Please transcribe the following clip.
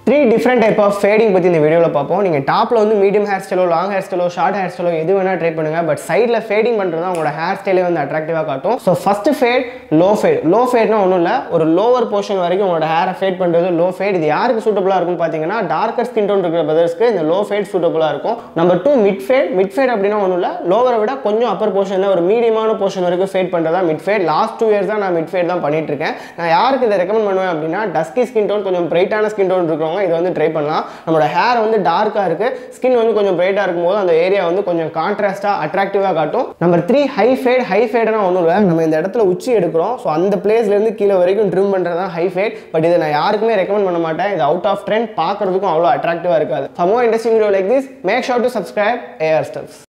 three different type of fading பற்றி இந்த வீடியோவில் பார்ப்போம் நீங்கள் டாப்பில் வந்து மீடியம் ஹேர் ஸ்டைலோ லாங் ஹேர் ஸ்டைலோ ஷார்ட் ஹேர் ஸ்டைலோ எது வேணால் ட்ரை பண்ணுங்கள் பட் சைடில் ஃபேடிங் பண்ணுறது தான் உங்களோட ஹேர் ஸ்டைலே வந்து அட்ராக்டிவாக காட்டும் so first fade low fade low ஃபேட்னா ஒன்றும் இல்லை ஒரு லோவர் போர்ஷன் வரைக்கும் உங்களோட ஹேரை ஃபேட் பண்ணுறது லோ ஃபேட் இது யாருக்கு சூட்டபுளாக இருக்கும்னு பார்த்தீங்கன்னா டார்க்கர் ஸ்கின் டோன் இருக்கிற பிரதர்ஸ்க்கு இந்த லோ ஃபேட் சூட்டபுளாக இருக்கும் number two mid fade mid fade அப்படின்னா ஒன்றும் இல்லை லோவரை விட கொஞ்சம் அப்பர் போர்ஷனில் ஒரு மீடியமான போர்ஷன் வரைக்கும் ஃபேட் பண்ணுறதா mid fade last two years தான் நான் மிட் ஃபேட் தான் பண்ணிட்டு இருக்கேன் நான் யாருக்கு இதை ரெக்கமெண்ட் பண்ணுவேன் அப்படின்னா டஸ்கி ஸ்கின் டோன் கொஞ்சம் பிரைட்டான ஸ்கின் டோன் இருக்கிறவங்க இதை வந்து ட்ரை பண்ணலாம் நம்மளோட ஹேர் வந்து டார்க்காக இருக்குது ஸ்கின் வந்து கொஞ்சம் பிரைட்டாக இருக்கும்போது அந்த ஏரியா வந்து கொஞ்சம் கான்ட்ராஸ்ட்டாக அட்ராக்டிவாக காட்டும் number three high fade high ஃபேட்னா ஒன்றும் இல்லை நம்ம இந்த இடத்துல உச்சி எடுக்கிறோம் ஸோ அந்த பிளேஸ்லேருந்து கீழே வரைக்கும் ட்ரிம் பண்ணுறது தான் ஹை ஃபேட் பட் இதை நான் யாருக்குமே ரெக்கமெண்ட் பண்ண மாட்டேன் இது அவுட் ஆஃப் ட்ரெண்ட் பார்க்கறதுக்கும் அவ்வளோ அட்ராக்டிவாக இருக்காது சமோ industry video like this make sure to subscribe AR steps